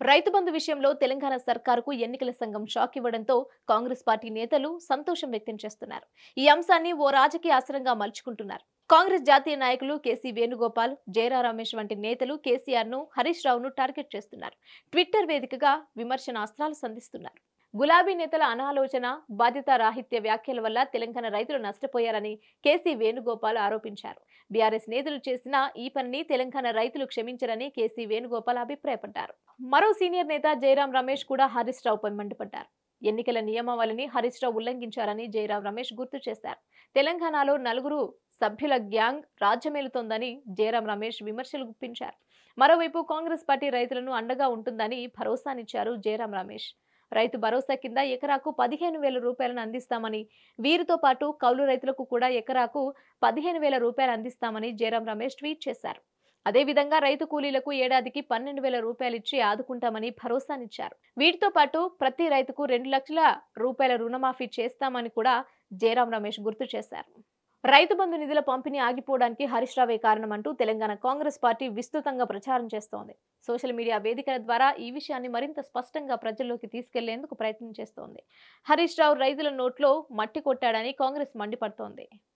రైతు బంధు విషయంలో తెలంగాణ సర్కారుకు ఎన్నికల సంఘం షాక్ ఇవ్వడంతో కాంగ్రెస్ పార్టీ నేతలు సంతోషం వ్యక్తం చేస్తున్నారు ఈ అంశాన్ని ఓ రాజకీయ ఆసరంగా మలుచుకుంటున్నారు కాంగ్రెస్ జాతీయ నాయకులు కేసీ వేణుగోపాల్ జయరా రమేష్ వంటి నేతలు కేసీఆర్ ను హరీష్ రావును టార్గెట్ చేస్తున్నారు ట్విట్టర్ వేదికగా విమర్శనాస్త్రాలు సంధిస్తున్నారు గులాబీ నేతల అనాలోచన బాధ్యత రాహిత్య వ్యాఖ్యల వల్ల తెలంగాణ రైతులు నష్టపోయారని కేసీ వేణుగోపాల్ ఆరోపించారు బీఆర్ఎస్ నేతలు చేసిన ఈ పనిని తెలంగాణ రైతులు క్షమించరని కేసీ వేణుగోపాల్ అభిప్రాయపడ్డారు మరో సీనియర్ నేత జయరాం రమేష్ కూడా హరీష్ రావుపై మండిపడ్డారు ఎన్నికల నియమావళిని హరీష్ రావు ఉల్లంఘించారని జయరాం రమేష్ గుర్తు చేశారు తెలంగాణలో నలుగురు సభ్యుల గ్యాంగ్ రాజ్యమేలుతోందని జయరాం రమేష్ విమర్శలు గుప్పించారు మరోవైపు కాంగ్రెస్ పార్టీ రైతులను అండగా ఉంటుందని భరోసానిచ్చారు జయరాం రమేష్ రైతు భరోసా కింద ఎకరాకు పదిహేను వేల రూపాయలను అందిస్తామని వీరితో పాటు కౌలు రైతులకు కూడా ఎకరాకు పదిహేను వేల రూపాయలు అందిస్తామని జయరాం రమేష్ ట్వీట్ చేశారు అదేవిధంగా రైతు కూలీలకు ఏడాదికి పన్నెండు వేల రూపాయలు ఇచ్చి ఆదుకుంటామని భరోసానిచ్చారు వీటితో పాటు ప్రతి రైతుకు రెండు లక్షల రూపాయల రుణమాఫీ చేస్తామని కూడా జయరాం రమేష్ గుర్తు చేశారు రైతు బంధు నిధుల పంపిణీ ఆగిపోవడానికి హరీష్ రావే కారణమంటూ తెలంగాణ కాంగ్రెస్ పార్టీ విస్తృతంగా ప్రచారం చేస్తోంది సోషల్ మీడియా వేదికల ద్వారా ఈ విషయాన్ని మరింత స్పష్టంగా ప్రజల్లోకి తీసుకెళ్లేందుకు ప్రయత్నం చేస్తోంది హరీష్ రావు రైతుల నోట్లో మట్టి కొట్టాడని కాంగ్రెస్ మండిపడుతోంది